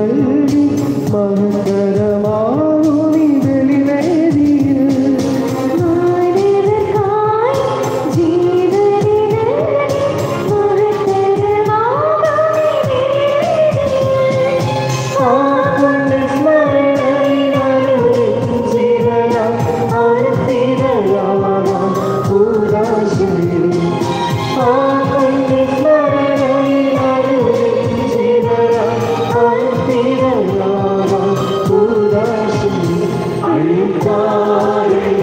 നൽകി മഹത്തരമാവുനി വെളിവേദിയിൽ ആകൊണ്ട് സ്മരണയിൽ അനുരയും ജീവനാം അർപ്പിതയാവാം ഭൂതാശയിൽ. ആകൊണ്ട് സ്മരണയിൽ അനുരയും ജീവനാം അർപ്പിതയാവാം ഭൂതാശയിൽ. അഴുക്കാരെ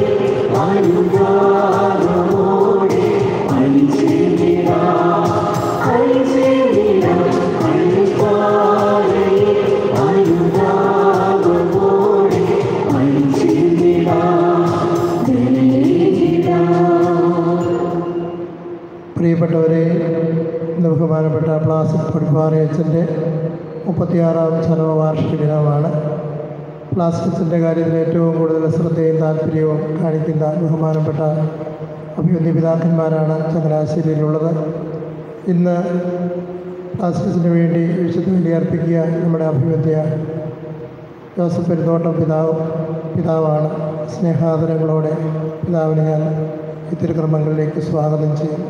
അനുരാഗമോടെ അലിച്ചിടാം അലിച്ചിടാം അഴുക്കാരെ അനുരാഗമോടെ അലിച്ചിടാം പ്രിയപ്പെട്ടവരെ ഇന്ന് ബഹുമാനപ്പെട്ട പ്ലാസിക് പൊടിപ്പാറ അച്ഛൻ്റെ മുപ്പത്തിയാറാം ചരമവാർഷിക ദിനമാണ് പ്ലാസ്റ്റിക്സിൻ്റെ കാര്യത്തിൽ ഏറ്റവും കൂടുതൽ ശ്രദ്ധയും താല്പര്യവും കാണിക്കുന്ന ബഹുമാനപ്പെട്ട അഭിവന്യ പിതാക്കന്മാരാണ് ചങ്ങനാശ്ശേരിയിലുള്ളത് ഇന്ന് പ്ലാസ്റ്റിക്സിന് വേണ്ടി വിശുദ്ധ ബലി അർപ്പിക്കുക നമ്മുടെ അഭിവന്യ ജോസഫ് പെരുന്തോട്ടം പിതാവ് പിതാവാണ് സ്നേഹാദരങ്ങളോടെ പിതാവിനെ ഞാൻ ഈ തിരുക്രമങ്ങളിലേക്ക് സ്വാഗതം ചെയ്യുന്നു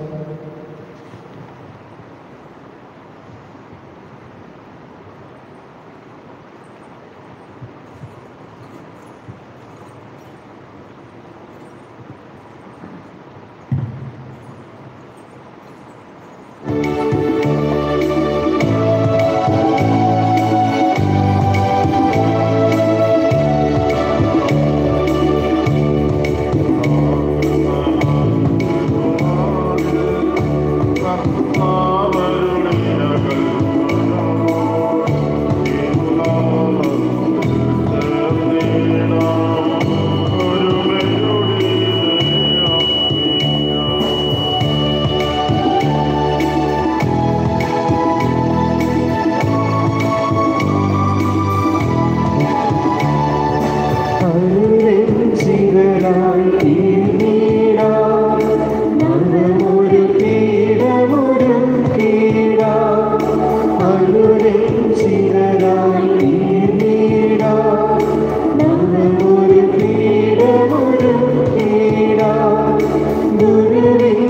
ചിതരായി തീർന്നീടാം മനമൊരു പീഠമൊരു കീടാം അനുരൻ ചിതരായി തീർന്നീടാം മനമൊരു പീഠമൊരു കീടാം ഗുരുവിൻ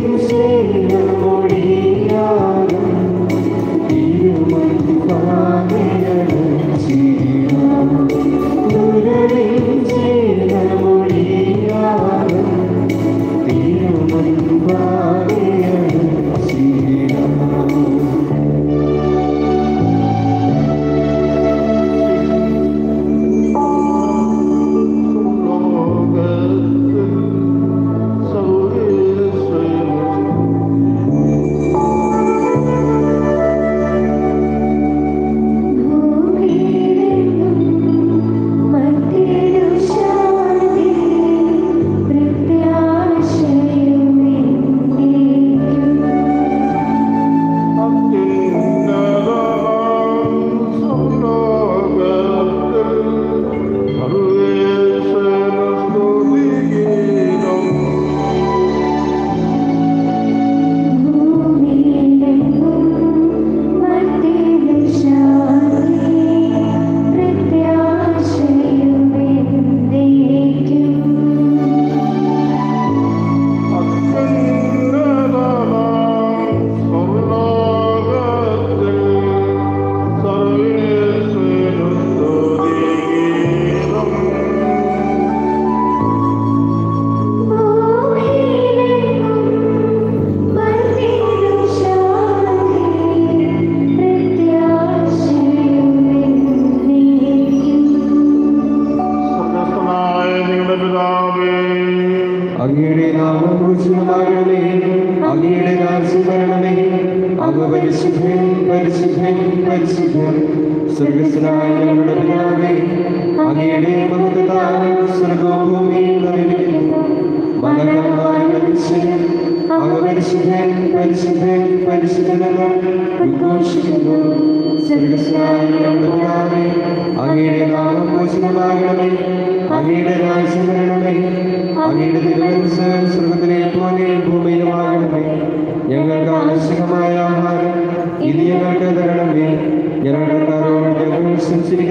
ശൈലമൊഴിയാകും തിരുമതി പാതയണം ചെയ്യാം ഗുരുവിൻ ശൈലമൊഴിയാകും തിരുമതി പാതയണം ചെയ്യാം അങ്ങയുടെ നാമം പൂജിതമാകണമേ അങ്ങയുടെ രാജ്യം വരണമേ അങ്ങ് പരിശുദ്ധൻ പരിശുദ്ധൻ പരിശുദ്ധൻ സ്വർഗസ്നായ ഞങ്ങളുടെ പിതാവേ അങ്ങയുടെ മഹത്വത്താൽ സ്വർഗവും ഭൂമിയും നിറഞ്ഞിരിക്കുന്നു മകനമായ മനുഷ്യൻ അങ്ങ് പരിശുദ്ധൻ പരിശുദ്ധൻ പരിശുദ്ധനെന്ന് ഉദ്ഘോഷിക്കുന്നു സ്വർഗസ്നായ ഞങ്ങളുടെ പിതാവേ അങ്ങയുടെ നാമം പൂജിതമാകണമേ അങ്ങയുടെ രാജ്യം വരണമേ അങ്ങയുടെ തിരുവനസ് സ്വർഗത്തിലെ പോലെ ഭൂമിയിലുമാകണമേ ഞങ്ങൾക്ക് ആവശ്യമായ ആഹാരം ഇത് ഞങ്ങൾക്ക് തരണമേ ഞങ്ങളുടെ കരോട് ഞങ്ങൾ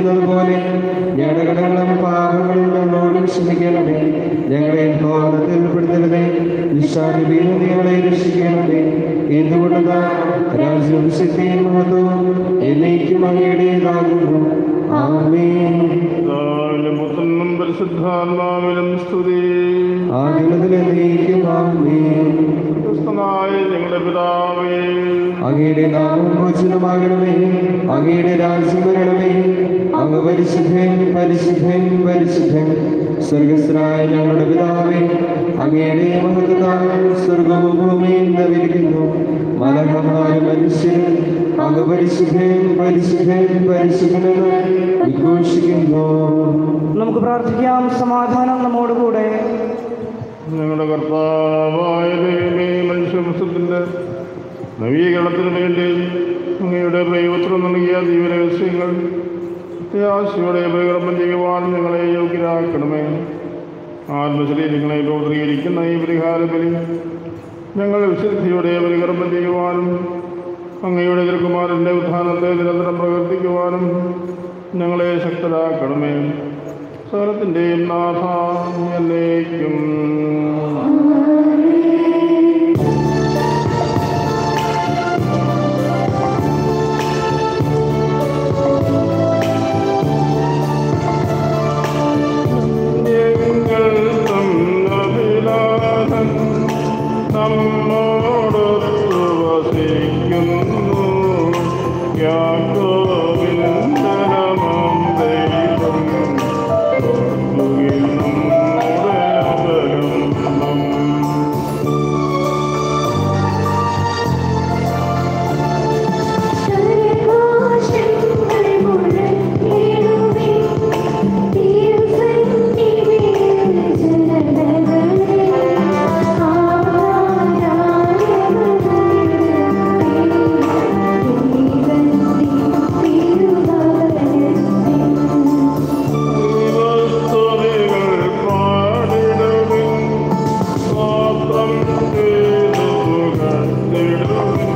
കടങ്ങളും പാപങ്ങളും ഞങ്ങളോട് ക്ഷമിക്കണമേ ഞങ്ങളെ ഭവനത്തിൽ ഉൾപ്പെടുത്തരുതേ നിശാലിപിയിൽ ഞങ്ങളെ രക്ഷിക്കണമേ എന്തുകൊണ്ടെന്നാ രാജ്യവും ശക്തിയും മഹത്വവും എന്നേക്കും അങ്ങയുടേതാകുന്നു ആമേൻ പിതാവിനും പുത്രനും പരിശുദ്ധാത്മാവിനും സ്തുതി ആദിനത്തിൽ എന്നേക്കും ആമേൻ ക്രിസ്തനായ ഞങ്ങളുടെ പിതാവേ അങ്ങയുടെ നാമം മോചനമാകണമേ അങ്ങയുടെ രാജ്യം വരണമേ അങ്ങ് പരിശുദ്ധൻ പരിശുദ്ധൻ പരിശുദ്ധൻ സ്വർഗസ്രായ ഞങ്ങളുടെ പിതാവേ അങ്ങയുടെ മഹത്വത്താൽ സ്വർഗവും ഭൂമിയും നവിരിക്കുന്നു മലഹമായ മനുഷ്യരും അങ്ങ് പരിശുദ്ധൻ പരിശുദ്ധൻ പരിശുദ്ധനെന്ന് വിഘോഷിക്കുന്നു നമുക്ക് പ്രാർത്ഥിക്കാം സമാധാനം നമ്മോടുകൂടെ ഞങ്ങളുടെ കർത്താവായ ദൈവമേ മനുഷ്യവംശത്തിൻ്റെ നവീകരണത്തിന് വേണ്ടി അങ്ങയുടെ പ്രയോജനം നൽകിയ ദൈവരഹസ്യങ്ങൾ പ്രത്യാശയോടെ പ്രകടനം ചെയ്യുവാൻ ഞങ്ങളെ യോഗ്യരാക്കണമേ ആത്മശരീരങ്ങളെ രൂപീകരിക്കുന്ന ഈ പരിഹാര ബലി ഞങ്ങൾ വിശുദ്ധിയോടെ പരികർമ്മം ചെയ്യുവാനും അങ്ങയുടെ തിരുക്കുമാരൻ്റെ ഉത്ഥാനത്തെ നിരന്തരം പ്രവർത്തിക്കുവാനും ഞങ്ങളെ ശക്തരാക്കണമേ സകലത്തിൻ്റെയും നാഥ എന്നേക്കും ഞങ്ങൾ തന്നഭിലാഷൻ നമ്മോടൊത്തു വസിക്കുന്നു യാക്കോബിൻ ശരമം ദൈവം ഓർക്കുകയും നമ്മുടെ അപരംഭം സർവോഷങ്ങൾ മുഴങ്ങിടുവിൻ തിരുസന്നിധിയിൽ ജനതകളെ ദൈവസ്തുതികൾ പാടിടുവിൻ സ്തോത്രം ചെയ്തു പുകഴ്ത്തിടുവിൻ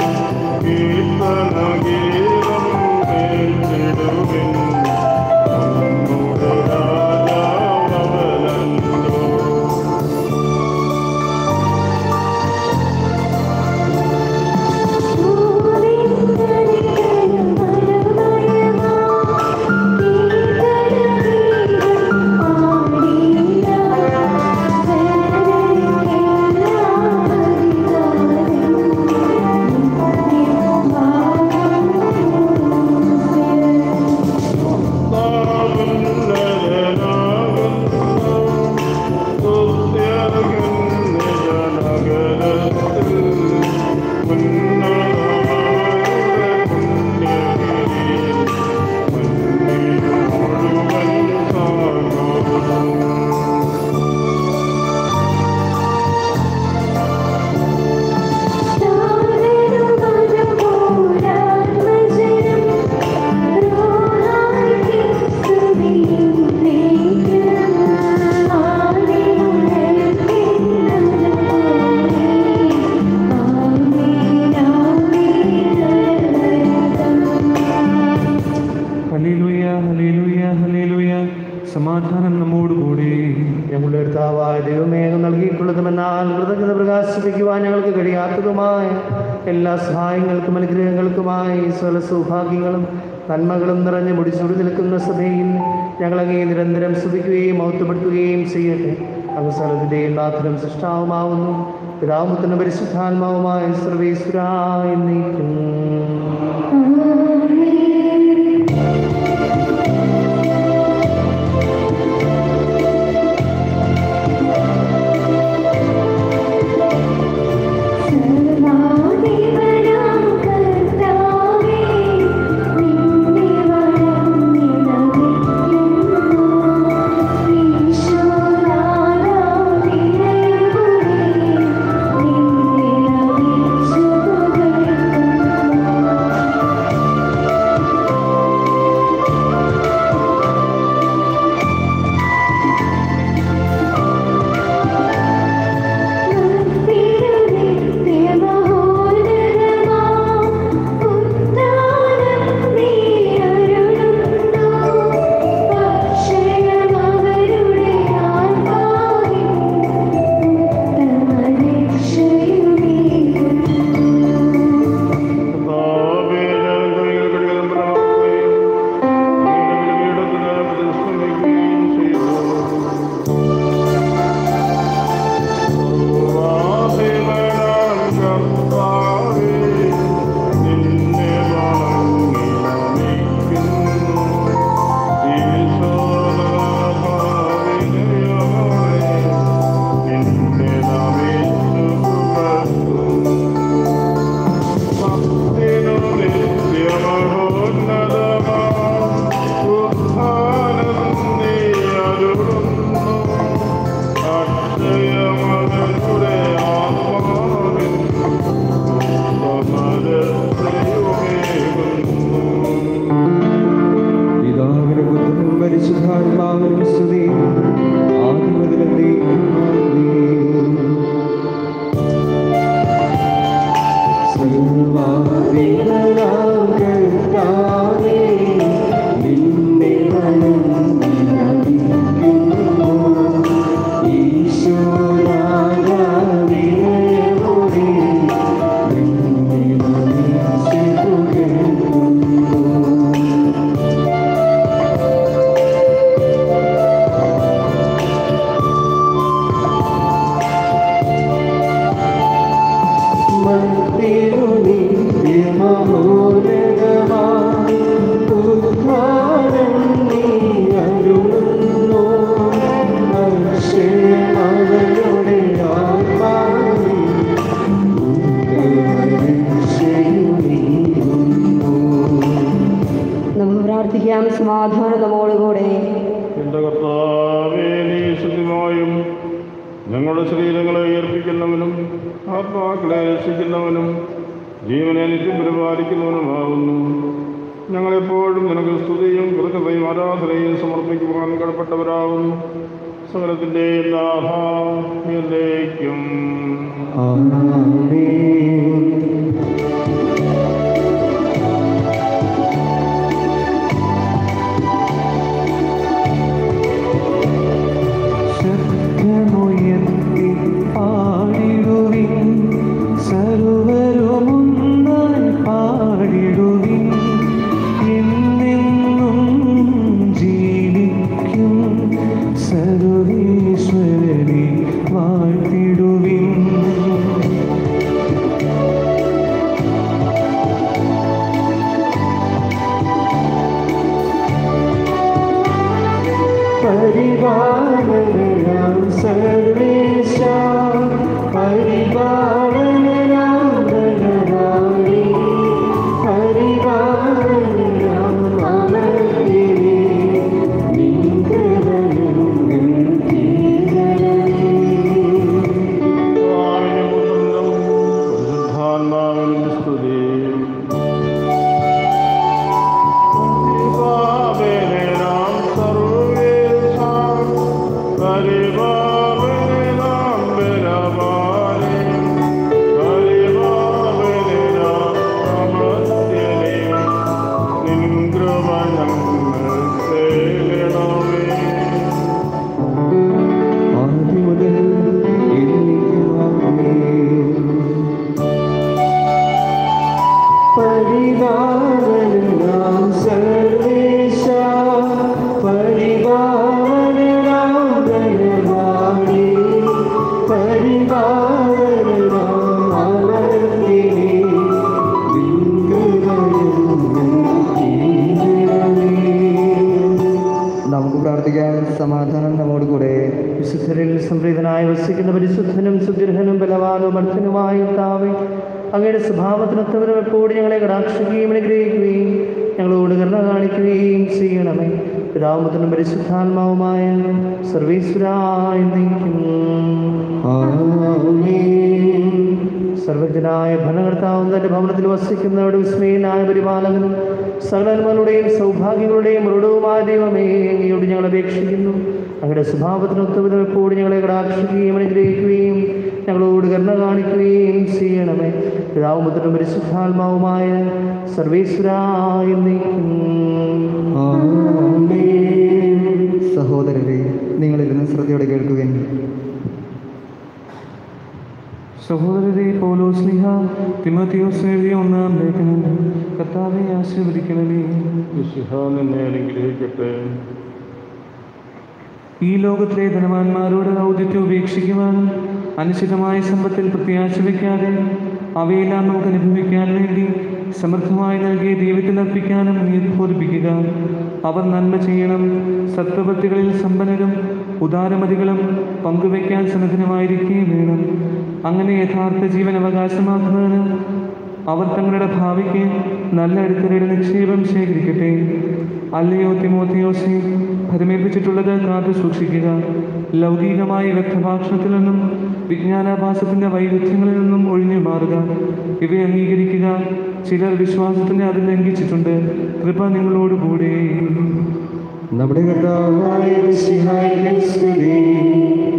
കീർത്തനഗീതം കേട്ടിടുവിൻ നമ്മുടെ രാജാവലല്ലോ ഹല്ലേലൂയ ഹല്ലേലൂയ ഹല്ലേലൂയ സമാധാനം നമ്മോടുകൂടെ ഞങ്ങളുടെ കർത്താവായ ദൈവമേ അങ്ങ് നൽകിയിട്ടുള്ളതുമെന്നാൽ കൃതജ്ഞത പ്രകാശിപ്പിക്കുവാൻ ഞങ്ങൾക്ക് കഴിയാത്തതുമായ എല്ലാ സഹായങ്ങൾക്കും അനുഗ്രഹങ്ങൾക്കുമായി സ്വല സൗഭാഗ്യങ്ങളും നന്മകളും നിറഞ്ഞ് മുടിച്ചുടി നിൽക്കുന്ന സഭയിൽ ഞങ്ങളങ്ങേ നിരന്തരം സ്തുതിക്കുകയും മൗത്തപ്പെടുത്തുകയും ചെയ്യട്ടെ അങ്ങ് സ്ഥലത്തിൻ്റെയും നാഥനും സൃഷ്ടാവുമാവുന്നു പിതാമുത്തനും പരിശുദ്ധാത്മാവുമായ സർവേശ്വരായ നീക്കും സർവാധിപനാം കർത്താവേ നിന്നെ വണങ്ങിടവിക്കുന്നു ഈശോനാരാധിനയുടെ നിന്നെ നമിച്ചു പുകഴ്ത്തുന്നു നമുക്ക് പ്രാർത്ഥിക്കാം സമാധാനം നമ്മോടുകൂടെ എന്റെ കർത്താവേ നീ ശുദ്ധിമായും ഞങ്ങളുടെ ശരീരങ്ങളെ ഉയർപ്പിക്കുന്നവനും ആത്മാക്കളെ രക്ഷിക്കുന്നവനും ജീവനെ നിത്യം പരിപാലിക്കുന്നവനുമാകുന്നു ഞങ്ങളെപ്പോഴും നിനക്ക് സ്തുതിയും കൃതയും ആരാധനയും സമർപ്പിക്കുവാൻ കടപ്പെട്ടവരാകുന്നു സകലത്തിൻ്റെ നാഥേക്കും ആമേൻ ശബ്ദമുയർത്തി പാടിടുവിൻ സർവരുമൊന്നായി പാടിടുവിൻ എന്നെന്നും ജീവിക്കും സർവേശ്വരനെ വാഴ്ത്തിടുവിൻ പരിപാലനം സർവേശ പരിപാലനം ധനരാണി പരിപാലനം അമർത്തിനി നിങ്കരനും പരിശുദ്ധാത്മാവിനും സ്തുതി പരിപാലനം സർവേശ പരിപാലനം ബലവാനെ പരിപാലനം അമർത്യനെ നിൻ കൃപ ഞങ്ങൾ തേടണമേ ആദ്യം മുതൽ എന്നേക്കുമാമേ. പരിപാലനം സർവേശ പരിപാലനം ധനവാണി പരിപാലനം അമർത്തിനി നമുക്ക് പ്രാർത്ഥിക്കാം സമാധാനം നമ്മോട് കൂടെ വിശുദ്ധരിൽ സംപ്രീതനായി വസിക്കുന്ന പരിശുദ്ധനും സുദൃഹനും ബലവാനും അർത്ഥനുമായ താവേ അങ്ങയുടെ സ്വഭാവത്തിനൊത്തവരും എപ്പോഴും ഞങ്ങളെ കടാക്ഷിക്കുകയും അനുഗ്രഹിക്കുകയും ഞങ്ങളോട് കരുണ കാണിക്കുകയും ചെയ്യണമേ പിതാമുത്തനും പരിശുദ്ധാത്മാവുമായ സർവീശ്വരായ ആമേൻ സർവജ്ഞനായ ഭരണകർത്താവും തന്റെ ഭവനത്തിൽ വസിക്കുന്നവരുടെ വിസ്മയനായ പരിപാലകനും സകലന്മാരുടെയും സൗഭാഗ്യങ്ങളുടെയും മൃഡവുമായ ദൈവമേ അങ്ങയോട് ഞങ്ങൾ അപേക്ഷിക്കുന്നു അങ്ങയുടെ സ്വഭാവത്തിനൊത്തവിധം എപ്പോഴും ഞങ്ങളെ കടാക്ഷിക്കുകയും അനുഗ്രഹിക്കുകയും ഞങ്ങളോട് കരുണ കാണിക്കുകയും ചെയ്യണമേ പിതാവുമുദ്രനും പരിശുദ്ധാത്മാവുമായ സർവേശ്വരായ ആമേൻ. സഹോദരരെ നിങ്ങളിരുന്ന് ശ്രദ്ധയോടെ കേൾക്കുവിൻ സഹോദരരെ പൗലോസ്ലിഹ തിമോത്തിയോസ് എഴുതിയ ഒന്നാം ലേഖനം കർത്താവെ ആശീർവദിക്കണമേ വിശുദ്ധ നിന്നെ അനുഗ്രഹിക്കട്ടെ ഈ ലോകത്തിലെ ധനവാന്മാരോട് ഔദിത്യം ഉപേക്ഷിക്കുവാനും അനിശ്ചിതമായ സമ്പത്തിൽ പ്രത്യാശ വയ്ക്കാതെ അവയെല്ലാം നമുക്ക് അനുഭവിക്കാൻ വേണ്ടി സമൃദ്ധമായി നൽകിയ ദൈവത്തിൽ അർപ്പിക്കാനും നീ ബോധിപ്പിക്കുക അവർ നന്മ ചെയ്യണം സത്പ്രവൃത്തികളിൽ സമ്പന്നരും ഉദാരമതികളും പങ്കുവയ്ക്കാൻ സന്നദ്ധമായിരിക്കുകയും വേണം അങ്ങനെ യഥാർത്ഥ ജീവൻ അവകാശമാക്കുന്നതിന് അവർ തങ്ങളുടെ ഭാവിക്ക് നല്ല അടിത്തറയുടെ നിക്ഷേപം ശേഖരിക്കട്ടെ അല്ലയോ തിമോത്തിയോസെ ഫലമേൽപ്പിച്ചിട്ടുള്ളത് കാത്തു സൂക്ഷിക്കുക ലൗകികമായ വ്യക്തഭാഷണത്തിൽ നിന്നും വിജ്ഞാനാഭാസത്തിന്റെ വൈരുദ്ധ്യങ്ങളിൽ നിന്നും ഒഴിഞ്ഞു മാറുക ഇവയെ അംഗീകരിക്കുക ചിലർ വിശ്വാസത്തിന്റെ അതിൽ ലംഘിച്ചിട്ടുണ്ട് കൃപ നിങ്ങളോടുകൂടെ നമ്മുടെ കർത്താവായ മിശിഹായിക്ക് സ്തുതി